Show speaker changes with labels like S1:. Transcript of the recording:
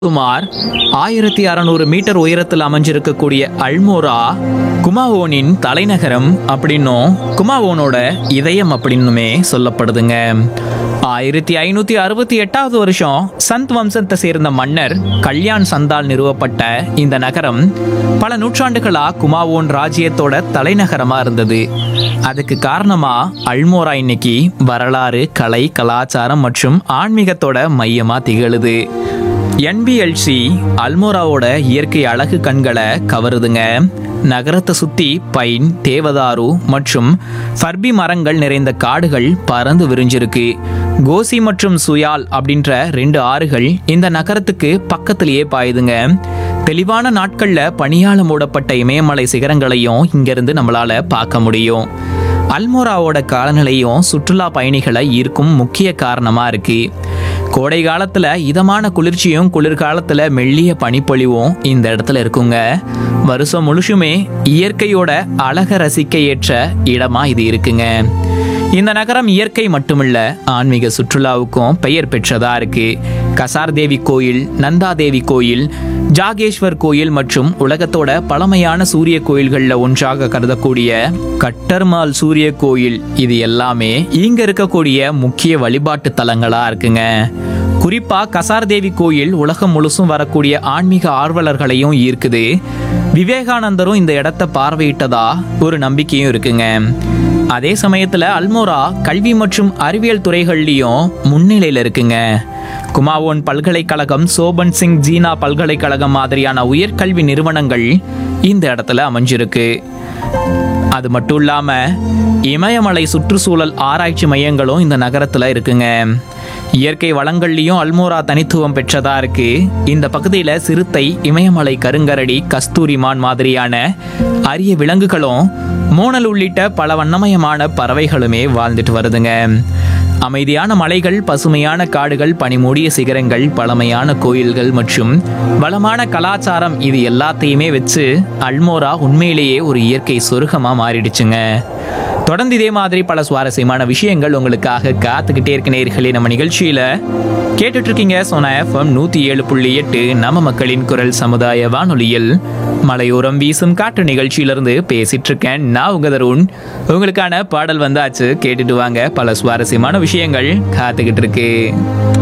S1: சுமார் ஆயிரத்தி அறநூறு மீட்டர் உயரத்தில் அமைஞ்சிருக்கக்கூடிய அல்மோரா குமாவோனின் தலைநகரம் அப்படின்னும் குமாவோனோட இதயம் அப்படின்னுமே சொல்லப்படுதுங்க ஆயிரத்தி ஐநூத்தி அறுபத்தி எட்டாவது வருஷம் சந்த் வம்சத்தை சேர்ந்த மன்னர் கல்யாண் சந்தால் நிறுவப்பட்ட இந்த நகரம் பல நூற்றாண்டுகளா குமாவோன் ராஜ்யத்தோட தலைநகரமா இருந்தது அதுக்கு காரணமா அல்மோரா இன்னைக்கு வரலாறு கலை கலாச்சாரம் மற்றும் ஆன்மீகத்தோட மையமா திகழுது என்பிஎல்சி அல்மோராவோட இயற்கை அழகு கண்களை கவருதுங்க நகரத்தை சுத்தி பைன் தேவதாரு மற்றும் ஃபர்பி மரங்கள் நிறைந்த காடுகள் பறந்து விரிஞ்சிருக்கு கோசி மற்றும் சுயால் அப்படின்ற ரெண்டு ஆறுகள் இந்த நகரத்துக்கு பக்கத்திலேயே பாயுதுங்க தெளிவான நாட்கள்ல பனியால மூடப்பட்ட இமயமலை சிகரங்களையும் இங்கிருந்து நம்மளால பார்க்க முடியும் அல்மோராவோட காலநிலையும் சுற்றுலா பயணிகளை ஈர்க்கும் முக்கிய காரணமா இருக்கு கோடை காலத்துல இதமான குளிர்ச்சியும் குளிர்காலத்துல மெல்லிய பனிப்பொழிவும் இந்த இடத்துல இருக்குங்க வருஷம் முழுசுமே இயற்கையோட அழக ரசிக்க ஏற்ற இடமா இது இருக்குங்க இந்த நகரம் இயற்கை மட்டுமில்ல ஆன்மீக சுற்றுலாவுக்கும் பெயர் பெற்றதா இருக்கு கசார் தேவி கோயில் நந்தா தேவி கோயில் ஜாகேஸ்வர் கோயில் மற்றும் உலகத்தோட பழமையான சூரிய கோயில்கள்ல ஒன்றாக கருதக்கூடிய கட்டர்மால் சூரிய கோயில் இது எல்லாமே இங்க இருக்கக்கூடிய முக்கிய வழிபாட்டு தலங்களா இருக்குங்க குறிப்பா கசார் தேவி கோயில் உலகம் முழுசும் வரக்கூடிய ஆன்மீக ஆர்வலர்களையும் ஈர்க்குது விவேகானந்தரும் இந்த இடத்தை பார்வையிட்டதா ஒரு நம்பிக்கையும் இருக்குங்க அதே சமயத்துல அல்மோரா கல்வி மற்றும் அறிவியல் துறைகள்லயும் முன்னிலையில இருக்குங்க குமாவோன் பல்கலைக்கழகம் சோபன் சிங் ஜீனா பல்கலைக்கழகம் மாதிரியான உயர்கல்வி நிறுவனங்கள் இந்த இடத்துல அமைஞ்சிருக்கு அது மட்டும் இல்லாம இமயமலை சுற்றுச்சூழல் ஆராய்ச்சி மையங்களும் இந்த நகரத்துல இருக்குங்க இயற்கை வளங்கள்லயும் அல்மோரா தனித்துவம் பெற்றதா இருக்கு இந்த பகுதியில சிறுத்தை இமயமலை கருங்கரடி கஸ்தூரிமான் மாதிரியான அரிய விலங்குகளும் மோனல் உள்ளிட்ட பல வண்ணமயமான பறவைகளுமே வாழ்ந்துட்டு வருதுங்க அமைதியான மலைகள் பசுமையான காடுகள் பனிமூடிய சிகரங்கள் பழமையான கோயில்கள் மற்றும் வளமான கலாச்சாரம் இது எல்லாத்தையுமே வச்சு அல்மோரா உண்மையிலேயே ஒரு இயற்கை சொர்க்கமா மாறிடுச்சுங்க தொடர்ந்து இதே மாதிரி பல சுவாரஸ்யமான விஷயங்கள் உங்களுக்காக காத்துக்கிட்டே இருக்க நேர்களே நம்ம நிகழ்ச்சியில கேட்டுட்டு இருக்கீங்க சோனா எஃப்எம் நூத்தி ஏழு புள்ளி எட்டு நம்ம மக்களின் குரல் சமுதாய வானொலியில் மலையோரம் வீசும் காற்று நிகழ்ச்சியிலிருந்து பேசிட்டு இருக்கேன் நான் உங்க தருண் உங்களுக்கான பாடல் வந்தாச்சு கேட்டுட்டு வாங்க பல சுவாரஸ்யமான விஷயங்கள் காத்துக்கிட்டு இருக்கு